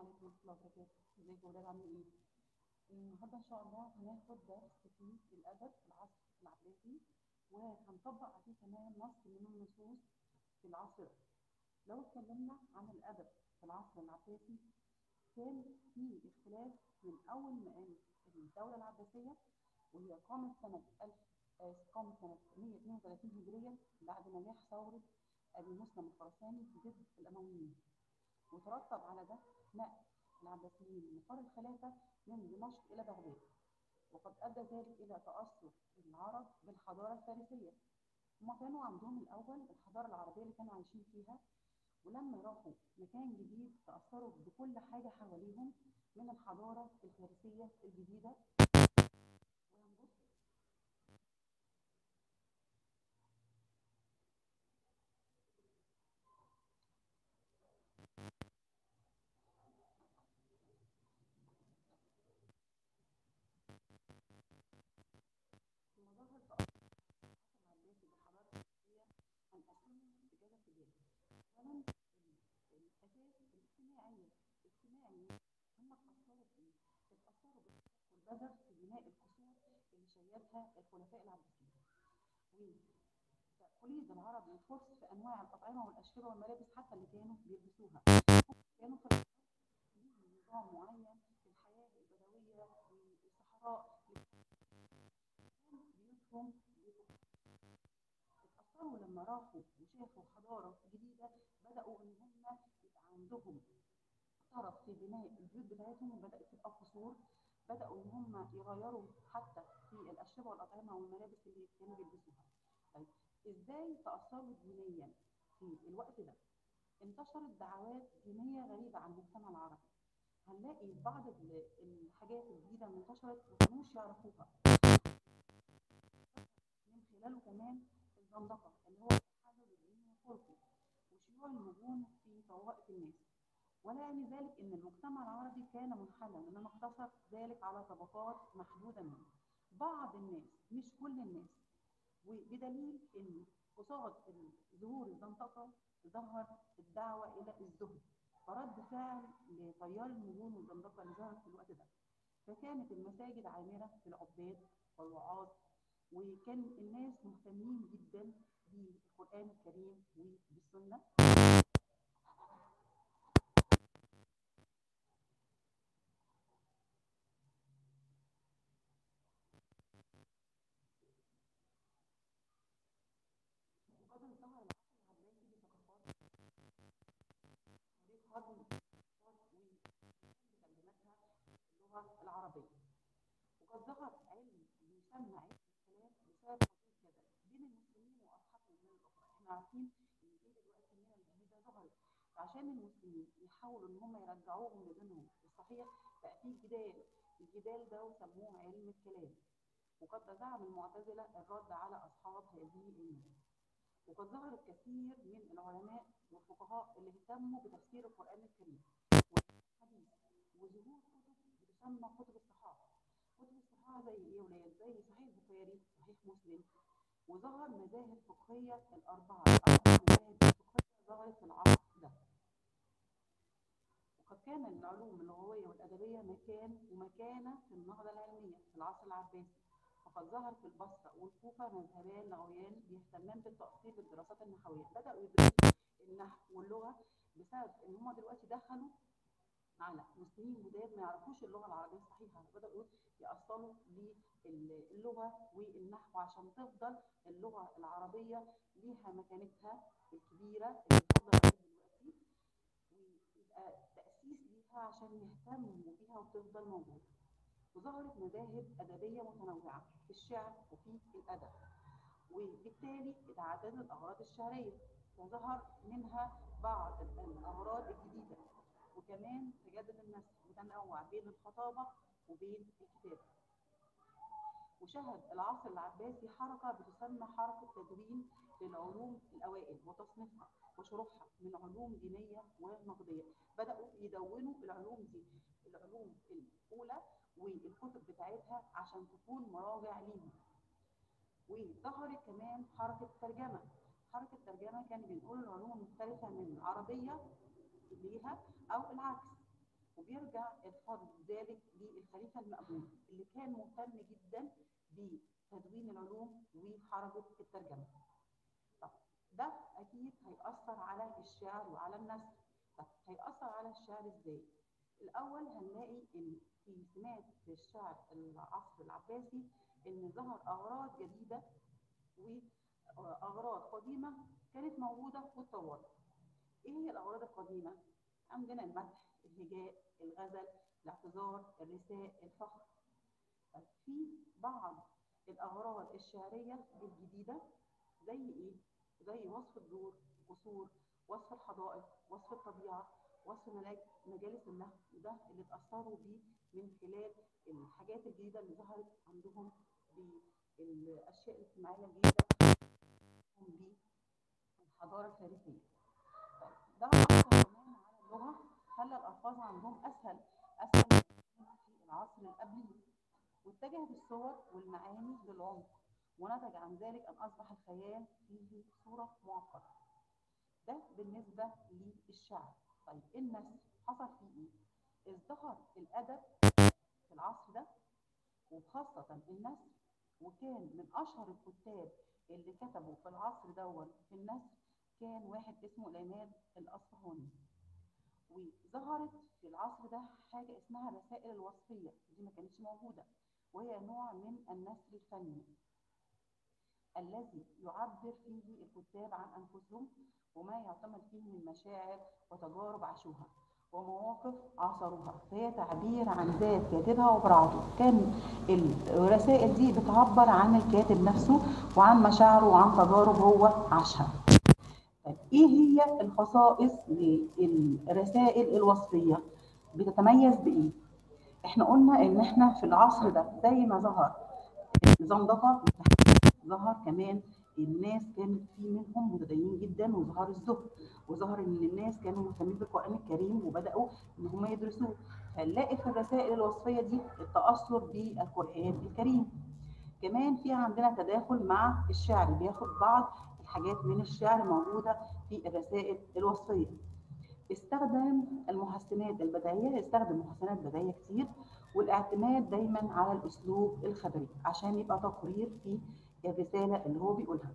عليكم ورحمة الله وبركاته ازيكم يا ولاد عاملين ايه؟ النهارده ان شاء الله هناخد درس في الادب في العصر العباسي وهنطبق عليه كمان نص من النصوص في العصر ده. لو اتكلمنا عن الادب في العصر العباسي كان في اختلاف من اول ما قامت الدولة العباسية وهي قامت سنة 1000 آه، قامت سنة 132 هجريا بعد نجاح ثورة أبي مسلم الخراساني ضد الأمويين وترتب على ده نقل العباسيين من مقر الخلافة من دمشق إلى بغداد وقد أدى ذلك إلى تأثر العرب بالحضارة الفارسية هما كانوا عندهم الأول الحضارة العربية اللي كانوا عايشين فيها ولما راحوا مكان جديد تأثروا بكل حاجة حواليهم من الحضارة الفارسية الجديدة وهنبص مظاهر تأثر العباسي بالحضارة الفارسية هنقسمهم لكذا اتجاه أولا الأساس الاجتماعية الاجتماعي هم اتأثروا بإيه؟ اتأثروا بالخلق والبذر في بناء القصور اللي شيدها الخلفاء العباسيين وتقليد العرب والفرس في أنواع الأطعمة والأشربة والملابس حتى اللي كانوا بيلبسوها كانوا في الأصل ليهم نظام معين في الحياة البدوية والصحراء كان بيوتهم بيوتهم اتأثروا لما راحوا وشافوا حضارة جديدة بدأوا إن هم يبقى عندهم طرف في بناء البيوت بتاعتهم وبدأت تبقى قصور بدأوا إن هم يغيروا حتى في الأشربة والأطعمة والملابس اللي كانوا بيلبسوها. طيب إزاي تأثروا دينيا في الوقت ده؟ انتشرت دعوات دينية غريبة عن المجتمع العربي. هنلاقي بعض ال- الحاجات الجديدة اللي انتشرت ما كانوش يعرفوها. من خلاله كمان الزندقة اللي هو التحلل الديني والخلقي وشيوع الهجوم في طوائف الناس ولا يعني ذلك ان المجتمع العربي كان منحلا انما اقتصر ذلك على طبقات محدودة منه بعض الناس مش كل الناس وبدليل ان قصاد ظهور الزندقة ظهر الدعوة الى الزهد فرد فعل لتيار الهجوم والزندقة اللي ظهرت في الوقت ده فكانت المساجد عامرة بالعباد والوعاظ وكان الناس مهتمين جدا بالقرآن الكريم وبالسنة وقد انتهى العصر العباسي بثقافات تاريخ هضم الثقافات وترجمتها اللغة العربية وقد ظهر علم يسمى علم الكلام بسبب حدوث جدل بين المسلمين واصحاب الدين الاخرى احنا عارفين ان في دلوقتي المهن الجديده ظهرت فعشان المسلمين يحاولوا ان هم يرجعوهم لدينهم الصحيح بقى في جدال الجدال ده وسموه علم الكلام وقد تزعم المعتزله الرد على اصحاب هذه المهن وقد ظهر الكثير من العلماء والفقهاء اللي اهتموا بتفسير القران الكريم والحديث وظهور كتب بتسمى كتب الصحاحه كتب الصحاحه زي ايه يا ولاد زي صحيح البخاري صحيح مسلم وظهر مذاهب فقهيه الاربعه الاربع مذاهب فقهيه ظهرت في العصر ده وقد كان العلوم اللغويه والادبيه مكان ومكانه في النهضه العلميه في العصر العباسي فقد ظهر في البصره والكوفه مذهبان لغويان بيهتمان بالتاصيل للدراسات النحويه بداوا يدرسوا النحو واللغه بسبب ان هم دلوقتي دخلوا على مسلمين جداد ما يعرفوش اللغه العربيه الصحيحه بداوا يأصلوا للغه والنحو عشان تفضل اللغه العربيه ليها مكانتها الكبيره اللي بتفضل عليها دلوقتي ويبقى تأسيس ليها عشان يهتموا بيها وتفضل موجوده وظهرت مذاهب أدبية متنوعة في الشعر وفي الأدب وبالتالي اتعددت الأغراض الشعرية وظهر منها بعض الأغراض الجديدة وكمان تجدد النسل وتنوع بين الخطابة وبين الكتابة وشهد العصر العباسي حركة بتسمى حركة تدوين للعلوم الأوائل وتصنيفها وشروحها من علوم دينية ونقدية بدأوا يدونوا العلوم دي العلوم الأولى والكتب بتاعتها عشان تكون مراجع ليهم وظهرت كمان حركة ترجمة حركة ترجمة كان بنقول العلوم المختلفة من عربية ليها أو العكس وبيرجع الفضل ذلك للخليفه المأمون اللي كان مهتم جدا بتدوين العلوم وحركه الترجمه. طب ده اكيد هيأثر على الشعر وعلى النثر. طب هيأثر على الشعر ازاي؟ الاول هنلاقي ان في سمات في الشعر العصر العباسي ان ظهر اغراض جديده واغراض قديمه كانت موجوده واتطورت. ايه هي الاغراض القديمه؟ عندنا المدح، الهجاء، الغزل، الاعتذار، الرثاء، الفخر. في بعض الاغراض الشعريه الجديده زي ايه؟ زي وصف الدور، قصور، وصف الحدائق، وصف الطبيعه، وصف مجالس اللهو وده اللي اتاثروا بيه من خلال الحاجات الجديده اللي ظهرت عندهم بالاشياء الاجتماعيه الجديده بالحضاره الفارسيه. ده اثر كمان على اللغه خلى الالفاظ عندهم اسهل اسهل في العصر القبلي واتجه بالصور والمعاني للعمق ونتج عن ذلك ان اصبح الخيال فيه صوره معقده. ده بالنسبه للشعر. طيب النثر حصل فيه ايه؟ ازدهر الادب في العصر ده وخاصة النثر وكان من اشهر الكتاب اللي كتبوا في العصر دون في النثر كان واحد اسمه العماد الاصفهاني وظهرت في العصر ده حاجة اسمها الرسائل الوصفية دي ما كانتش موجودة وهي نوع من النثر الفني الذي يعبر فيه الكتاب عن أنفسهم وما يعتمد فيه من مشاعر وتجارب عاشوها ومواقف عاصروها فهي تعبير عن ذات كاتبها وبراعته كان الرسائل دي بتعبر عن الكاتب نفسه وعن مشاعره وعن تجارب هو عاشها طيب ايه هي الخصائص للرسائل الوصفيه بتتميز بايه احنا قلنا ان احنا في العصر ده زي ما ظهر الزندقه ظهر كمان الناس كان في منهم متدينين جدا وظهر الزهد وظهر ان الناس كانوا مهتمين بالقران الكريم وبداوا ان هم يدرسوه فنلاقي في الرسائل الوصفيه دي التاثر بالقران الكريم كمان في عندنا تداخل مع الشعر بياخد بعض الحاجات من الشعر موجوده في الرسائل الوصفيه استخدم المحسنات البديهيه استخدم محسنات بديهيه كتير والاعتماد دايما على الاسلوب الخبري عشان يبقى تقرير في الرساله اللي هو بيقولها.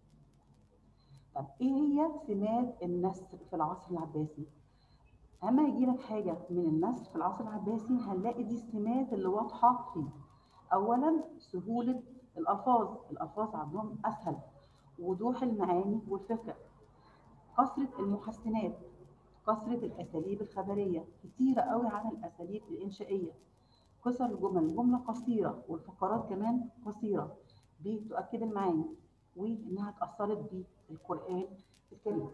طب ايه هي سمات النثر في العصر العباسي؟ اما يجي لك حاجه من النثر في العصر العباسي هنلاقي دي السمات اللي واضحه فيه. اولا سهوله الالفاظ، الالفاظ عندهم اسهل وضوح المعاني والفكره. كثره المحسنات، كثره الاساليب الخبريه، كتيره قوي عن الاساليب الانشائيه. قصر الجمل، الجمله قصيره والفقرات كمان قصيره. بتؤكد المعاني وانها اتاثرت بالقران الكريم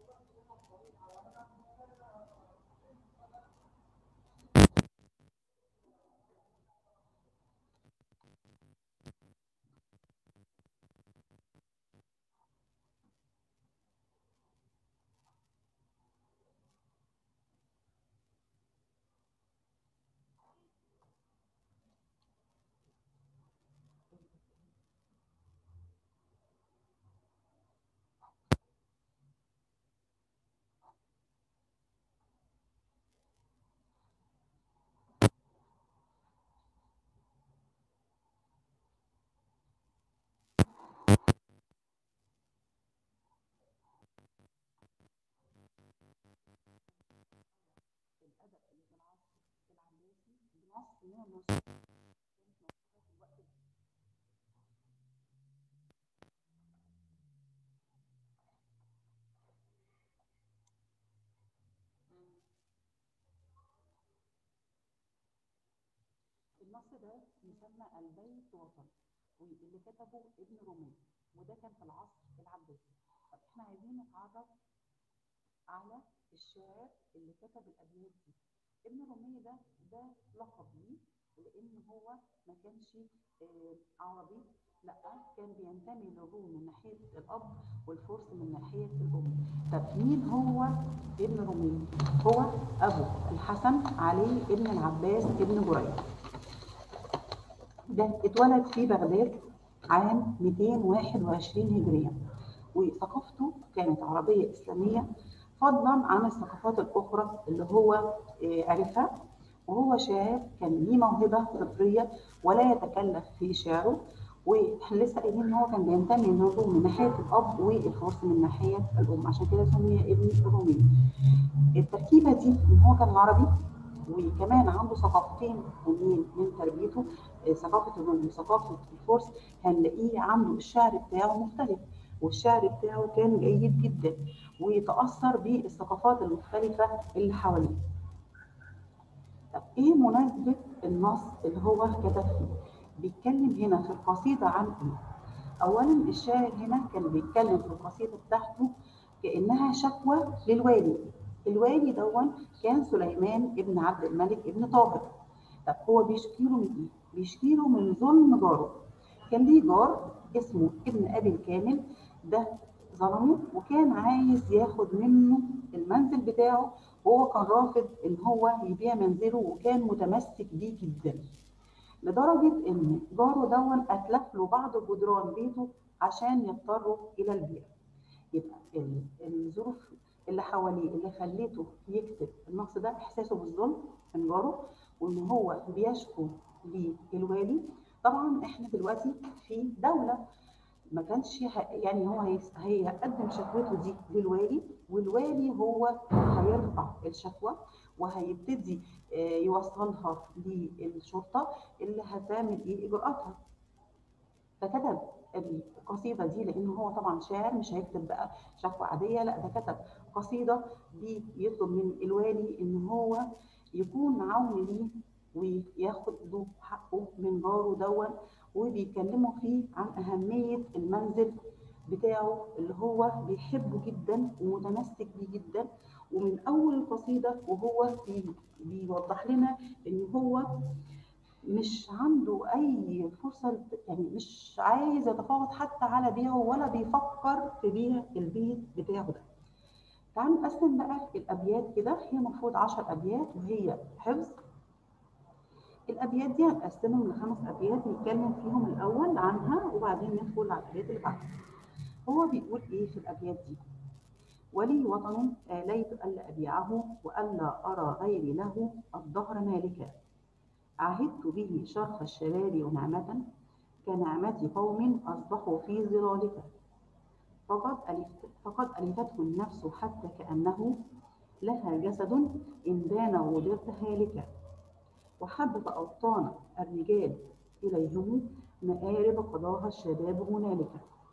الادب اللي في العصر العباسي بنص من النصوص كانت موجوده في الوقت ده النص ده يسمى البيت وطن واللي كتبه ابن رومي وده كان في العصر العباسي طب احنا عايزين نتعرف على الشاعر اللي كتب الابيات دي ابن رومي ده ده لقب ليه لان هو ما كانش آه عربي لا كان بينتمي للروم من ناحيه الاب والفرس من ناحيه الام طب مين هو ابن رومي هو ابو الحسن علي ابن العباس ابن بريد ده اتولد في بغداد عام 221 هجريا وثقافته كانت عربيه اسلاميه فضلا عن الثقافات الاخرى اللي هو آه، عرفها وهو شاعر كان ليه موهبه فطريه ولا يتكلف في شعره واحنا لسه قايلين ان هو كان بينتمي انه من ناحيه الاب والفرس من ناحيه الام عشان كده سمي ابن الرومي التركيبه دي ان هو كان عربي وكمان عنده ثقافتين تانيين من تربيته آه، ثقافه الروم وثقافه الفرس هنلاقيه عنده الشعر بتاعه مختلف والشعر بتاعه كان جيد جدا ويتاثر بالثقافات المختلفه اللي حواليه. طب ايه مناسبه النص اللي هو كتب فيه؟ بيتكلم هنا في القصيده عن ايه؟ اولا الشاعر هنا كان بيتكلم في القصيده بتاعته كانها شكوى للوالي الوالي دون كان سليمان ابن عبد الملك ابن طاهر طب هو بيشكي له من ايه؟ بيشكي له من ظلم جاره كان ليه جار اسمه ابن ابي الكامل ده ظلمه وكان عايز ياخد منه المنزل بتاعه وهو كان رافض ان هو يبيع منزله وكان متمسك بيه جدا لدرجه ان جاره دون اتلف له بعض جدران بيته عشان يضطروا الى البيع يبقى ال- الظروف اللي حواليه اللي خليته يكتب النص ده احساسه بالظلم من جاره وان هو بيشكو للوالي طبعا احنا دلوقتي في دوله ما كانش ه- يعني هو هيس- هيقدم شكوته دي للوالي والوالي هو هيرفع الشكوى وهيبتدي آه، يوصلها للشرطه اللي هتعمل ايه اجراءاتها فكتب القصيده دي لان هو طبعا شاعر مش هيكتب بقى شكوى عاديه لا ده كتب قصيده بيطلب من الوالي ان هو يكون عون ليه وياخد له حقه من جاره دون وبيكلموا فيه عن اهميه المنزل بتاعه اللي هو بيحبه جدا ومتمسك بيه جدا ومن اول القصيده وهو بي- بيوضح لنا ان هو مش عنده اي فرصه يعني مش عايز يتفاوض حتى على بيعه ولا بيفكر في بيع البيت بتاعه ده تعالوا نقسم بقى الابيات كده هي المفروض 10 ابيات وهي حفظ الابيات دي هنقسمهم لخمس ابيات نتكلم فيهم الاول عنها وبعدين ندخل على الابيات اللي بعدها هو بيقول ايه في الابيات دي ولي وطن آليت ألا أبيعه وألا أرى غيري له الدهر مالكا عهدت به شرف الشباب ونعمة كنعمة قوم أصبحوا في ظلالك فقد ألفت فقد ألفته النفس حتى كأنه لها جسد إن بان ودرت هالكا وحبب أوطان الرجال إليهم مآرب قضاها الشباب هنالك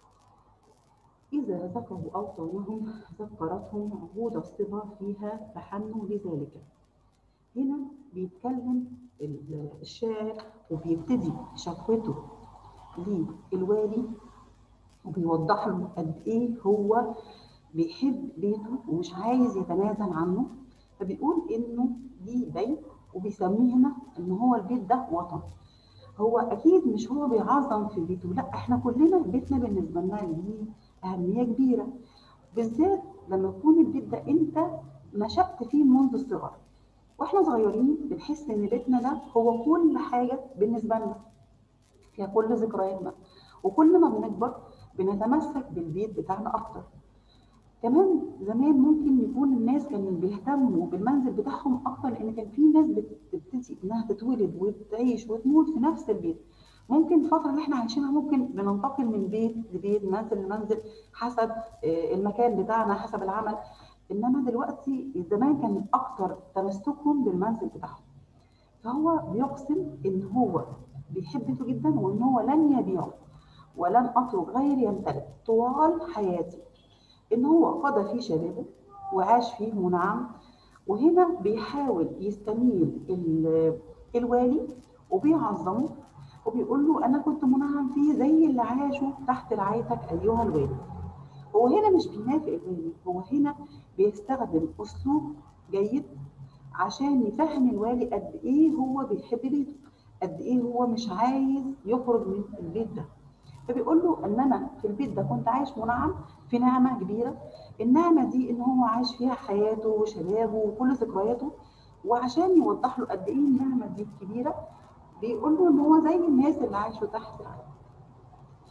إذا ذكروا أوطانهم ذكرتهم عهود الصبا فيها فحنوا لذلك هنا بيتكلم ال- الشاعر وبيبتدي شكوته للوالي وبيوضح له قد ايه هو بيحب بيته ومش عايز يتنازل عنه فبيقول انه ليه بيت وبيسميه هنا ان هو البيت ده وطن هو اكيد مش هو بيعظم في بيته لا احنا كلنا بيتنا بالنسبه لنا ليه اهميه كبيره بالذات لما يكون البيت ده انت نشأت فيه منذ الصغر واحنا صغيرين بنحس ان بيتنا ده هو كل حاجه بالنسبه لنا فيها كل ذكرياتنا وكل ما بنكبر بنتمسك بالبيت بتاعنا اكتر كمان زمان ممكن يكون الناس كانوا بيهتموا بالمنزل بتاعهم اكتر لان كان في ناس بتبتدي انها تتولد وتعيش وتموت في نفس البيت ممكن الفترة اللي احنا عايشينها ممكن بننتقل من بيت لبيت منزل لمنزل حسب آه، المكان بتاعنا حسب العمل انما دلوقتي زمان كان اكتر تمسكهم بالمنزل بتاعهم فهو بيقسم ان هو بيحب بيته جدا وان هو لن يبيعه ولن اترك غيري يمتلك طوال حياتي ان هو قضى فيه شبابه وعاش فيه منعم وهنا بيحاول يستميل ال- الوالي وبيعظمه وبيقول له انا كنت منعم فيه زي اللي عاشوا تحت رعايتك ايها الوالي هو هنا مش بينافق الوالي هو هنا بيستخدم اسلوب جيد عشان يفهم الوالي قد ايه هو بيحب بيته قد ايه هو مش عايز يخرج من البيت ده فبيقول له ان انا في البيت ده كنت عايش منعم في نعمه كبيره النعمه دي ان هو عايش فيها حياته وشبابه وكل ذكرياته وعشان يوضح له قد ايه النعمه دي كبيره بيقول له ان هو زي الناس اللي عاشوا تحت العالم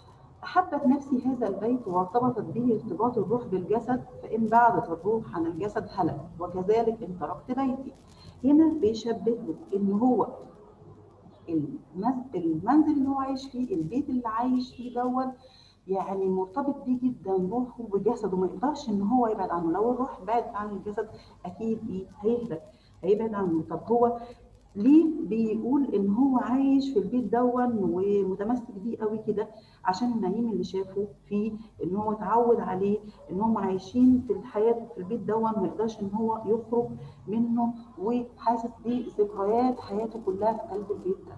أحبت نفسي هذا البيت وارتبطت به ارتباط الروح بالجسد فإن بعدت الروح عن الجسد هلك وكذلك إن تركت بيتي هنا بيشبه له إن هو المز- المنزل اللي هو عايش فيه البيت اللي عايش فيه دوت يعني مرتبط بيه جدا روحه بجسده ما يقدرش ان هو يبعد عنه لو الروح بعد عن الجسد اكيد ايه هيهلك هيبعد عنه طب هو ليه بيقول ان هو عايش في البيت دون ومتمسك بيه قوي كده عشان النعيم اللي شافه فيه ان هو اتعود عليه ان هم عايشين في الحياه في البيت دون ما يقدرش ان هو يخرج منه وحاسس بذكريات حياته كلها في قلب البيت ده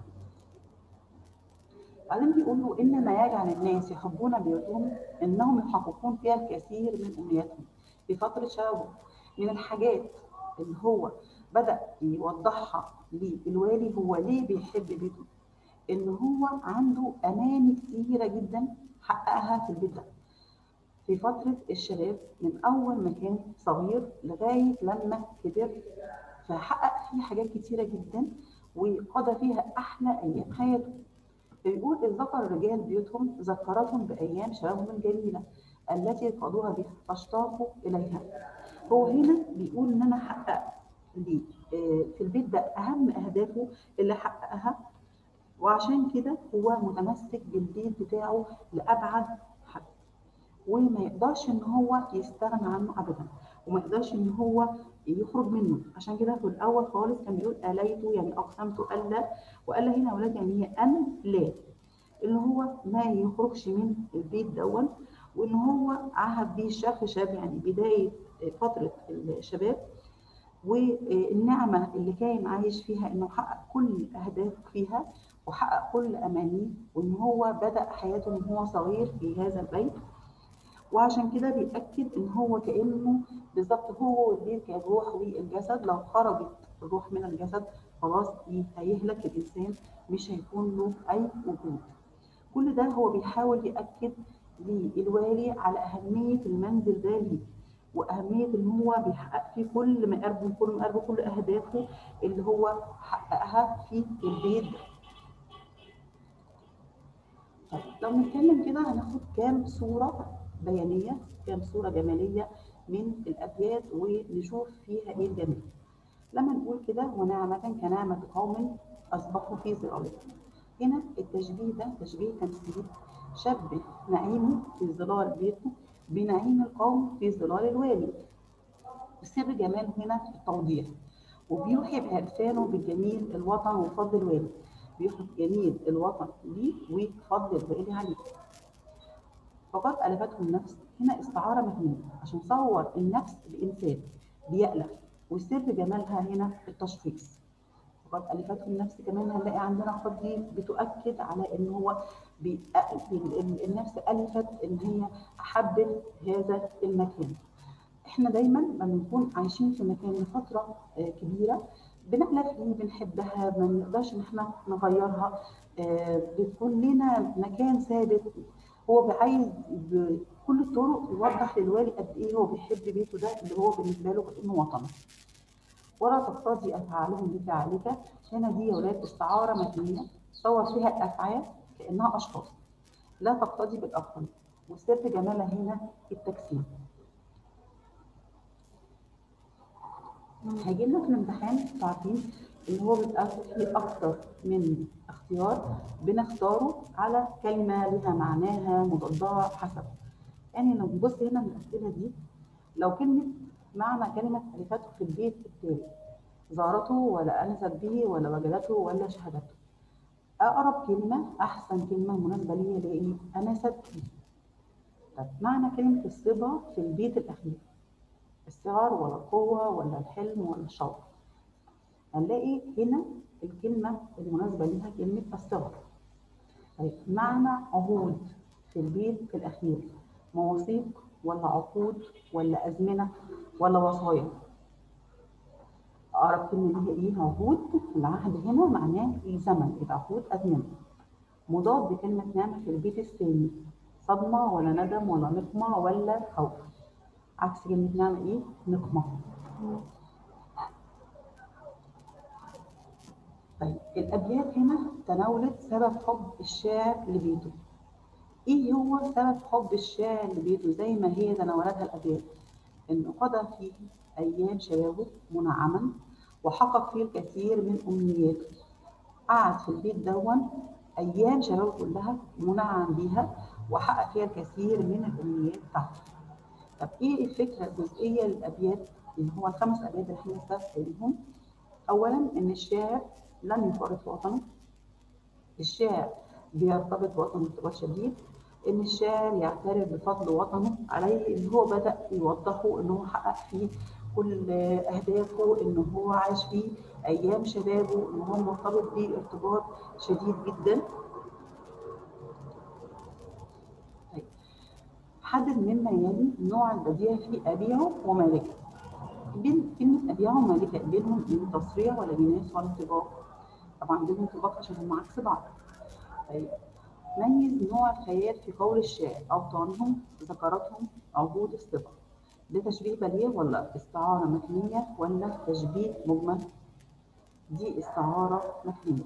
بعدين بيقول له ان ما يجعل الناس يحبون بيوتهم انهم يحققون فيها الكثير من امنياتهم في فتره شبابه من الحاجات اللي هو بدا يوضحها للوالي هو ليه بيحب بيته ان هو عنده اماني كتيره جدا حققها في البيت ده في فتره الشباب من اول ما كان صغير لغايه لما كبر فحقق فيه حاجات كتيره جدا وقضى فيها احلى ايام حياته بيقول إذ ذكر الرجال بيوتهم ذكرتهم بأيام شبابهم الجميلة التي قضوها بها فاشتاقوا إليها هو هنا بيقول إن أنا حقق لي آه، في البيت ده أهم أهدافه اللي حققها وعشان كده هو متمسك بالبيت بتاعه لأبعد حد وما يقدرش إن هو يستغنى عنه أبدا وما يقدرش إن هو يخرج منه عشان كده في الأول خالص كان بيقول أليت يعني أقسمت ألا وألا هنا يا ولاد يعني هي أن لا اللي هو ما يخرجش من البيت دون وان هو عهد بيه الشاب شاب يعني بدايه فتره الشباب والنعمه اللي كان عايش فيها انه حقق كل اهدافه فيها وحقق كل امانيه وان هو بدا حياته من هو صغير في هذا البيت وعشان كده بيأكد ان هو كانه بالظبط هو والبيت كالروح والجسد لو خرجت الروح من الجسد خلاص هيهلك الانسان مش هيكون له اي وجود كل ده هو بيحاول يأكد للوالي على أهمية المنزل ده ليه وأهمية إن هو بيحقق فيه كل مقاربه كل مقاربه كل أهدافه اللي هو حققها في البيت ده. طيب لو نتكلم كده هناخد كام صورة بيانية كام صورة جمالية من الأبيات ونشوف فيها إيه الجميل. لما نقول كده ونعمة كنعمة قوم أصبحوا في ظلالهم. هنا التشبيه ده تشبيه تمثيلي شبه نعيمه في ظلال بيته بنعيم القوم في ظلال الوالي سر جمال هنا التوضيح وبيوحي بإحسانه بالجميل الوطن وفضل الوالي بيوحي بجميل الوطن ليه وفضل الوالي عليه فقد ألفته النفس هنا استعارة مهمة عشان صور النفس بإنسان بيألف وسر جمالها هنا التشخيص وقد ألفته النفس كمان هنلاقي عندنا قد دي بتؤكد على ان هو بي... النفس ألفت ان هي أحبت هذا المكان احنا دايما لما بنكون عايشين في مكان لفترة كبيرة بنألف ليه بنحبها ما نقدرش ان احنا نغيرها بتكون لنا مكان ثابت هو عايز بكل الطرق يوضح للوالي قد ايه هو بيحب بيته ده اللي هو بالنسبه له كانه وطنه ولا تقتضي افعالهم بفعلك هنا دي يا ولاد استعاره مبنيه صور فيها الافعال كانها اشخاص لا تقتضي بالاخرين وسر جمالها هنا التجسيم هيجي لنا في الامتحان انتوا عارفين ان هو بيبقى فيه اكتر من اختيار بنختاره على كلمه لها معناها مضادها حسب يعني لو نبص هنا من الاسئله دي لو كلمه معنى كلمة ألفته في البيت التالي زارته ولا أنست به ولا وجدته ولا شهدته أقرب كلمة أحسن كلمة مناسبة لي هي إيه؟ أنست به طب معنى كلمة الصبا في البيت الأخير الصغر ولا القوة ولا الحلم ولا الشوق هنلاقي هنا الكلمة المناسبة ليها كلمة الصغر طيب معنى عهود في البيت الأخير مواثيق ولا عقود ولا أزمنة ولا وصايا أقرب كلمة اللي هي إيه عهود العهد هنا معناه الزمن يبقى عهود أزمنة مضاد لكلمة نعمة في البيت الثاني صدمة ولا ندم ولا نقمة ولا خوف عكس كلمة نعمة إيه نقمة طيب الأبيات هنا تناولت سبب حب الشاعر لبيته ايه هو سبب حب الشاعر لبيته زي ما هي تناولتها الابيات انه قضى فيه ايام شبابه منعما وحقق فيه الكثير من امنياته قعد في البيت دون ايام شبابه كلها منعم بيها وحقق فيها الكثير من الامنيات بتاعته طب ايه الفكره الجزئيه للابيات اللي هو الخمس ابيات اللي احنا لسه قايلينهم اولا ان الشاعر لم يفارق وطنه الشاعر بيرتبط بوطنه ارتباط شديد ان الشاعر يعترف بفضل وطنه عليه اللي هو بدا يوضحه ان هو حقق فيه كل اهدافه ان هو عاش فيه ايام شبابه ان هو مرتبط بيه ارتباط شديد جدا طيب حدد مما يلي نوع البديهه في ابيعه ومالكه بين كلمه ابيعه ومالكه بينهم من تصريع ولا بيناس ولا انطباق طبعا بينهم انطباق عشان هم عكس بعض طيب ميز نوع الخيال في قول الشاعر أوطانهم ذكرتهم عهود الصبا ده تشبيه بليغ ولا استعارة مكنية ولا تشبيه مجمل دي استعارة مكنية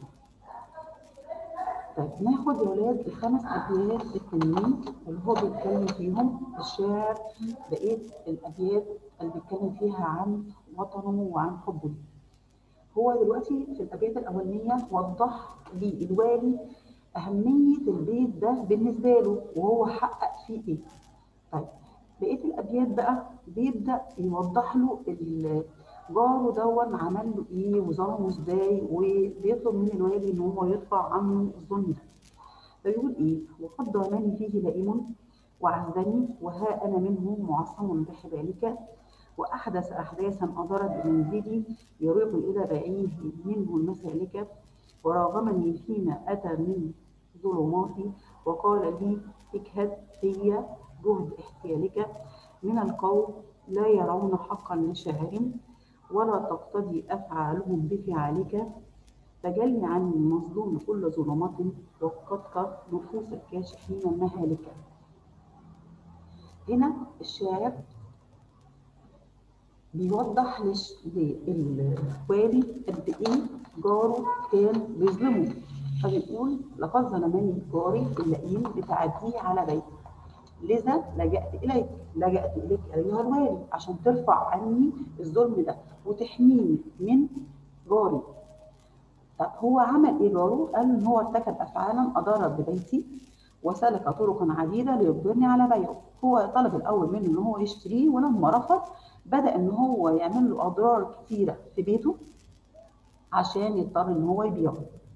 طيب ناخد يا ولاد الخمس أبيات التانيين اللي هو بيتكلم فيهم الشاعر بقية الأبيات اللي بيتكلم فيها عن وطنه وعن حبه ليه هو دلوقتي في الأبيات الأولانية وضح للوالي أهمية البيت ده بالنسبة له وهو حقق فيه إيه. طيب بقية الأبيات بقى بيبدأ يوضح له جاره دون عمل له إيه وظلمه إزاي وبيطلب من الوالي إن هو يرفع عنه الظلم ده. فيقول إيه وقد ضامني فيه لئيم وعزني وها أنا منه معصم بحبالك وأحدث أحداثا أضرت بمنزلي يريق إلى بعيه منه المسالك وراغمني فيما أتى من ظلماتي وقال لي اجهد هي جهد احتيالك من القوم لا يرون حقا لشاعر ولا تقتضي أفعالهم بفعالك تجلي عني المظلوم كل ظلمات وقدك نفوس الكاشحين المهالك هنا الشاعر بيوضح للوالي قد ايه جاره كان بيظلمه فبيقول لقد ظلمني جاري اللئيم بتعديه على بيتي لذا لجأت إليك لجأت إليك أيها الوالي عشان ترفع عني الظلم ده وتحميني من جاري طب هو عمل إيه جاره؟ قال إن هو ارتكب أفعالا أضرت ببيتي وسلك طرقا عديدة ليجبرني على بيعه هو طلب الأول منه إن هو يشتريه ولما رفض بدأ إن هو يعمل له أضرار كتيرة في بيته عشان يضطر إن هو يبيعه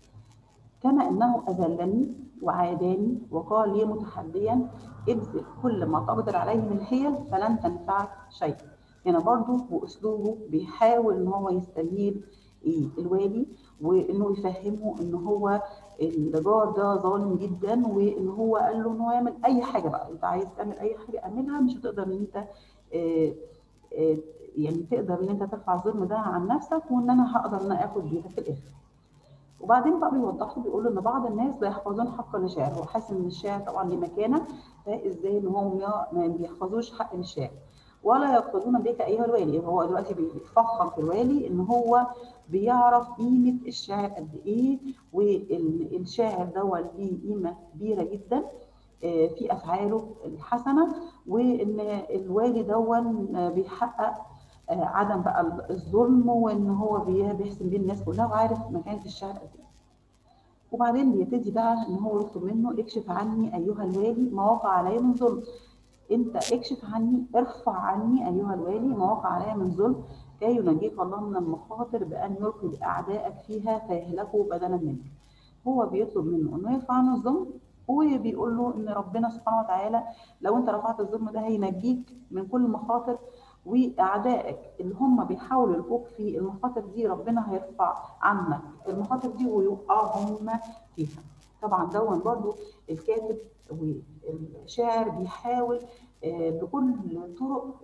كما أنه أذلني وعاداني وقال لي متحديا ابذل كل ما تقدر عليه من حيل فلن تنفعك شيء هنا برضو بأسلوبه بيحاول إن هو يستميل إيه الوالي وإنه يفهمه إن هو الجار ده ظالم جدا وإن هو قال له إن هو يعمل أي حاجة بقى أنت عايز تعمل أي حاجة اعملها مش هتقدر إن أنت آه آه يعني تقدر ان انت ترفع الظلم ده عن نفسك وان انا هقدر ان انا اخد بيتك في الاخر وبعدين بقى بيوضح له بيقول له ان بعض الناس لا يحفظون حق للشاعر هو حاسس ان الشاعر طبعا ليه مكانه فازاي ان هم ما بيحفظوش حق للشاعر ولا يقصدون بك ايها الوالي هو دلوقتي بيفخم في الوالي ان هو بيعرف قيمه الشاعر قد ايه والشاعر ده ليه قيمه كبيره جدا في افعاله الحسنه وان الوالي دون بيحقق عدم بقى الظلم وان هو بيحسن بين الناس كلها وعارف مكانه الشعر قد ايه. وبعدين بيبتدي بقى ان هو يطلب منه اكشف عني ايها الوالي ما وقع علي من ظلم. انت اكشف عني ارفع عني ايها الوالي ما وقع علي من ظلم كي ينجيك الله من المخاطر بان يلقي باعدائك فيها فيهلكوا بدلا منك. هو بيطلب منه انه يرفع عنه الظلم وبيقول له ان ربنا سبحانه وتعالى لو انت رفعت الظلم ده هينجيك من كل المخاطر واعدائك اللي هم بيحاولوا يلقوك في المخاطر دي ربنا هيرفع عنك المخاطر دي ويوقعهم فيها طبعا دون برضو الكاتب والشاعر بيحاول بكل طرق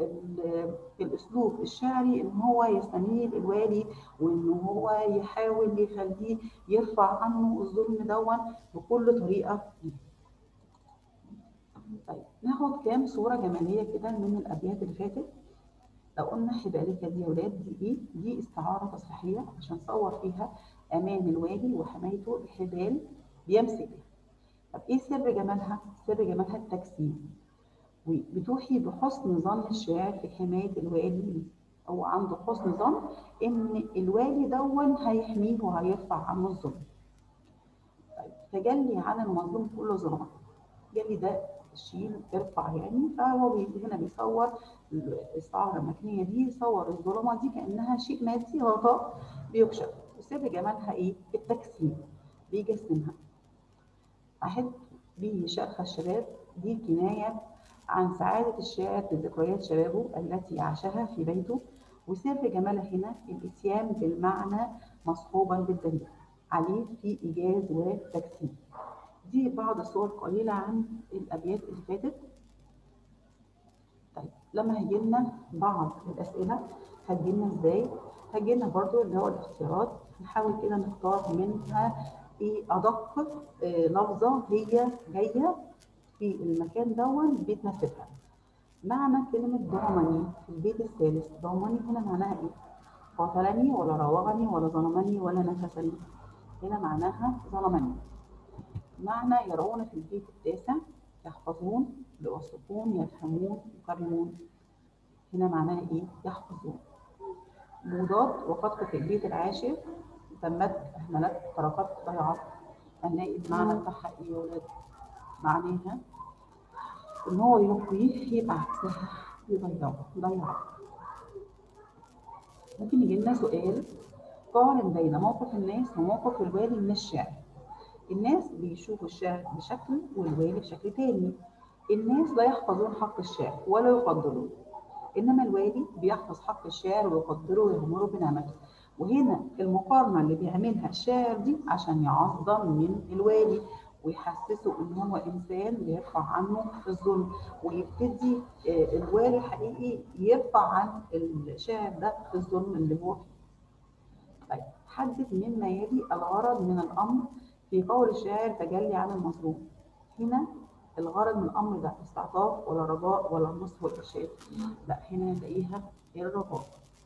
الاسلوب الشعري ان هو يستميل الوالي وان هو يحاول يخليه يرفع عنه الظلم دون بكل طريقه طيب ناخد كام صوره جماليه كده من الابيات اللي فاتت لو قلنا حبالك دي يا ولاد دي ايه؟ دي استعارة تصريحية عشان صور فيها أمان الوالي وحمايته بحبال بيمسك طب ايه سر جمالها؟ سر جمالها التجسيم وبتوحي بحسن ظن الشاعر في حماية الوالي هو عنده حسن ظن ان الوالي دون هيحميه وهيرفع عنه الظلم طيب تجلي عن المظلوم كل ظلم جلي ده شيل ارفع يعني فهو بي- هنا بيصور الصورة المكنية دي صور الظلمة دي كأنها شيء مادي غطاء بيكشف وسر جمالها ايه؟ التجسيم بيجسمها أحب بشرخ الشباب دي كناية عن سعادة الشاعر بذكريات شبابه التي عاشها في بيته وسر جمالها هنا الإتيان بالمعنى مصحوبا بالدليل عليه في إيجاز وتجسيم دي بعض الصور قليلة عن الأبيات اللي فاتت طيب لما هيجي لنا بعض الأسئلة هتجي لنا إزاي؟ هتجي لنا برضو اللي هو الاختيارات نحاول كده نختار منها إيه أدق آه، لفظة هي جاية في المكان دون بتناسبها معنى كلمة ضمني في البيت الثالث ضمني هنا معناها إيه؟ قاتلني ولا راوغني ولا ظلمني ولا نفسني هنا معناها ظلمني معنى يرون في البيت التاسع يحفظون يوثقون يفهمون يكرمون هنا معناها ايه يحفظون مضاد وقد في البيت العاشر تمت اهملت تركت ضيعت هنلاقي المعنى بتاعها ايه يا ولاد معناها ان هو يلقيه يبقى عكسها يضيعه ضيعه ممكن يجي لنا سؤال قارن بين موقف الناس وموقف الوالي من الشعر الناس بيشوفوا الشعر بشكل والوالي بشكل تاني الناس لا يحفظون حق الشعر ولا يقدروه انما الوالي بيحفظ حق الشعر ويقدره ويغمره بنعمته وهنا المقارنه اللي بيعملها الشاعر دي عشان يعظم من الوالي ويحسسه ان هو انسان بيرفع عنه الظلم ويبتدي آه، الوالي الحقيقي يرفع عن الشاعر ده الظلم اللي هو فيه. طيب حدد مما يلي الغرض من الامر في قول الشاعر تجلي عن المظلوم هنا الغرض من الامر ده استعطاف ولا رجاء ولا النصح والارشاد لا هنا نلاقيها الرجاء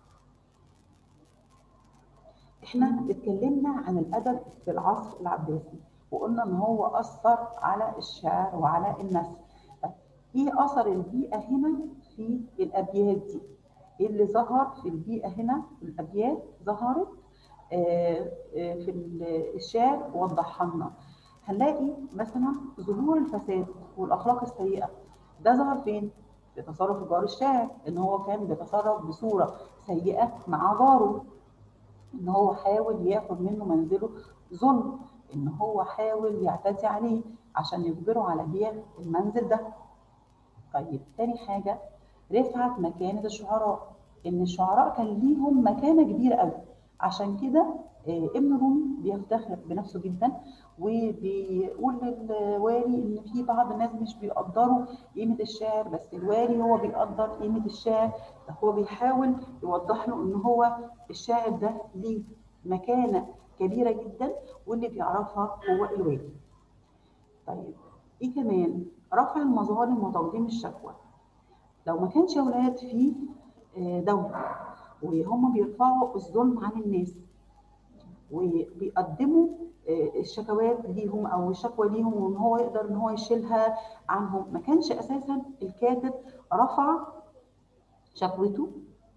احنا اتكلمنا عن الادب في العصر العباسي وقلنا ان هو اثر على الشعر وعلى النثر طيب، ايه اثر البيئه هنا في الابيات دي إيه اللي ظهر في البيئه هنا في الابيات ظهرت آه، آه، في ال- الشعر وضحها لنا هنلاقي مثلا ظهور الفساد والاخلاق السيئه ده ظهر فين في تصرف جار الشاعر ان هو كان بيتصرف بصوره سيئه مع جاره ان هو حاول ياخد منه منزله ظلم ان هو حاول يعتدي عليه عشان يجبره على بيع المنزل ده طيب تاني حاجة رفعت مكانة الشعراء إن الشعراء كان ليهم مكانة كبيرة قوي عشان كده آه، ابن رومي بيفتخر بنفسه جدا وبيقول للوالي إن في بعض الناس مش بيقدروا قيمة الشعر بس الوالي هو بيقدر قيمة الشعر ده هو بيحاول يوضح له إن هو الشاعر ده ليه مكانة كبيرة جدا واللي بيعرفها هو الوالي طيب ايه كمان رفع المظالم وتقديم الشكوى لو ما كانش يا ولاد في آه، دولة وهم بيرفعوا الظلم عن الناس وبيقدموا آه، الشكوات ليهم او الشكوى ليهم وان هو يقدر ان هو يشيلها عنهم ما كانش اساسا الكاتب رفع شكوته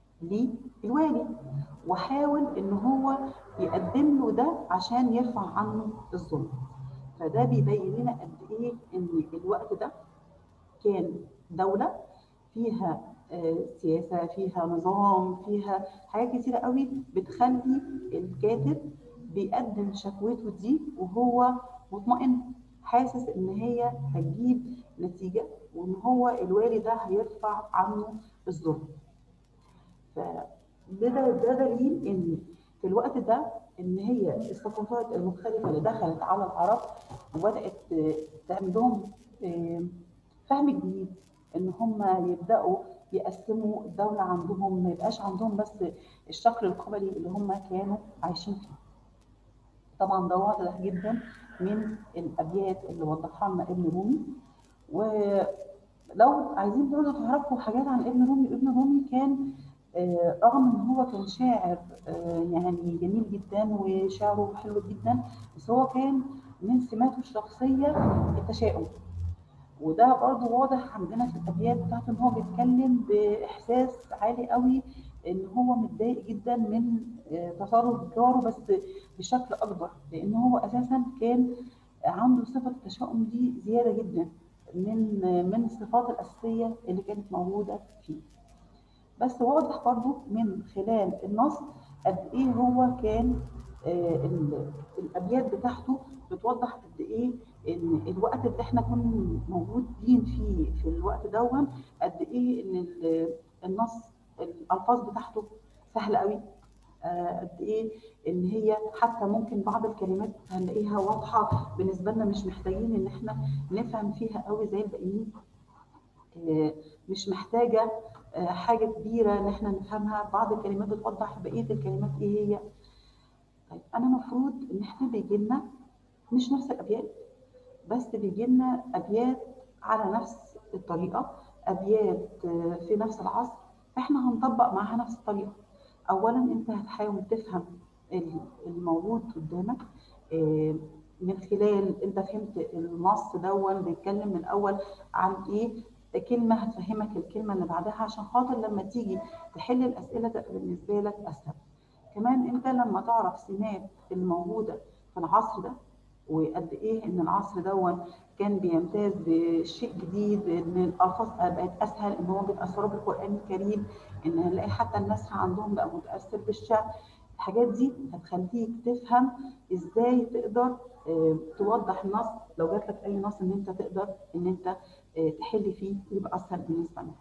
للوالي وحاول ان هو يقدم له ده عشان يرفع عنه الظلم فده بيبين لنا قد ايه ان الوقت ده كان دولة فيها آه، سياسة فيها نظام فيها حاجات كتيرة قوي بتخلي الكاتب بيقدم شكوته دي وهو مطمئن حاسس ان هي هتجيب نتيجة وان هو الوالي ده هيرفع عنه الظلم فده ده, ده دليل ان في الوقت ده ان هي الثقافات المختلفه اللي دخلت على العرب وبدات آه، تعمل لهم آه، فهم جديد ان هم يبداوا يقسموا الدوله عندهم ما يبقاش عندهم بس الشكل القبلي اللي هم كانوا عايشين فيه. طبعا ده واضح جدا من الابيات اللي وضحها لنا ابن رومي ولو عايزين برضه تعرفوا حاجات عن ابن رومي ابن رومي كان آه، رغم ان هو كان شاعر آه، يعني جميل جدا وشعره حلو جدا بس هو كان من سماته الشخصيه التشاؤم وده برضو واضح عندنا في الابيات بتاعته ان هو بيتكلم باحساس عالي قوي ان هو متضايق جدا من آه، تصرف جاره بس بشكل اكبر لان هو اساسا كان عنده صفه التشاؤم دي زياده جدا من من الصفات الاساسيه اللي كانت موجوده فيه بس واضح برضو من خلال النص قد ايه هو كان آه، ال- الابيات بتاعته بتوضح قد ايه ان الوقت اللي احنا كنا موجودين فيه في الوقت دون قد ايه ان ال- النص الالفاظ بتاعته سهله قوي آه، قد ايه ان هي حتى ممكن بعض الكلمات هنلاقيها واضحه بالنسبه لنا مش محتاجين ان احنا نفهم فيها قوي زي الباقيين آه، مش محتاجه آه، حاجه كبيره ان احنا نفهمها بعض الكلمات بتوضح بقيه الكلمات ايه هي طيب انا المفروض ان احنا بيجي لنا مش نفس الابيات بس بيجي لنا ابيات على نفس الطريقه ابيات آه، في نفس العصر احنا هنطبق معاها نفس الطريقه اولا انت هتحاول تفهم ال- الموجود قدامك آه، من خلال انت فهمت النص دون بيتكلم من الاول عن ايه كلمه هتفهمك الكلمه اللي بعدها عشان خاطر لما تيجي تحل الاسئله تبقى بالنسبه لك اسهل كمان انت لما تعرف سمات الموجوده في العصر ده وقد ايه ان العصر دون كان بيمتاز بشيء جديد ان الالفاظ بقت اسهل ان هم بيتاثروا بالقران الكريم ان نلاقي حتى النسخ عندهم بقى متاثر بالشعر الحاجات دي هتخليك تفهم ازاي تقدر آه، توضح النص لو جات لك اي نص ان انت تقدر ان انت آه، تحل فيه ويبقى اسهل بالنسبه لك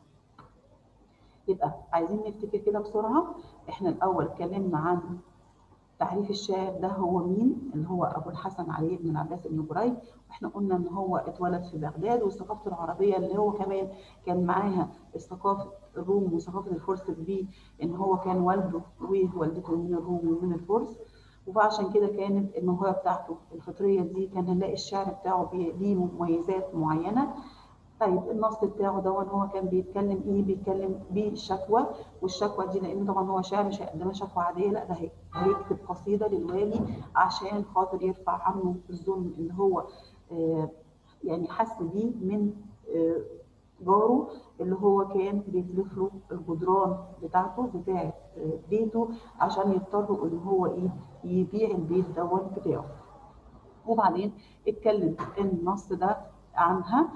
يبقى عايزين نفتكر كده بسرعه احنا الاول اتكلمنا عن تعريف الشاعر ده هو مين اللي هو ابو الحسن علي بن العباس بن بريد واحنا قلنا ان هو اتولد في بغداد وثقافته العربيه اللي هو كمان كان معاها ثقافه الروم وثقافه الفرس بيه ان هو كان والده ووالدته من الروم ومن الفرس وعشان كده كانت الموهبه بتاعته الفطريه دي كان هنلاقي الشعر بتاعه بي- ليه مميزات معينه طيب النص بتاعه دون هو كان بيتكلم ايه بيتكلم بالشكوى والشكوى دي لان طبعا هو شاعر مش هيقدمها شكوى عاديه لا ده هي- هيكتب قصيده للوالي عشان خاطر يرفع عنه الظلم اللي هو آه، يعني حس بيه من آه، جاره اللي هو كان بيتلف له الجدران بتاعته بتاعه آه، بيته عشان يضطروا ان هو ايه يبيع البيت دون بتاعه وبعدين اتكلم النص ده عنها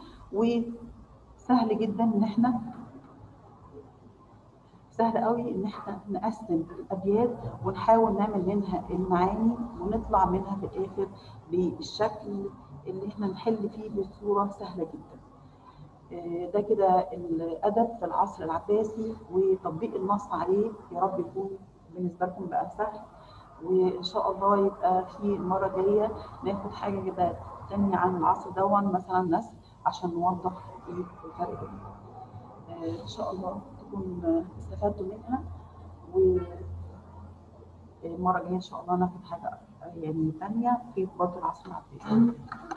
وسهل جدا ان احنا سهل قوي ان احنا نقسم الابيات ونحاول نعمل منها المعاني ونطلع منها في الاخر بالشكل اللي احنا نحل فيه بصوره سهله جدا آه، ده كده الادب في العصر العباسي وتطبيق النص عليه يا رب يكون بالنسبه لكم بقى سهل وان شاء الله يبقى في المره الجايه ناخد حاجه كده تانية عن العصر دون مثلا نسل عشان نوضح ايه الفرق بينهم آه، ان شاء الله تكون آه، استفدتوا منها والمره الجايه ان شاء الله ناخد حاجه آه، يعني تانية في برضه العصر العباسي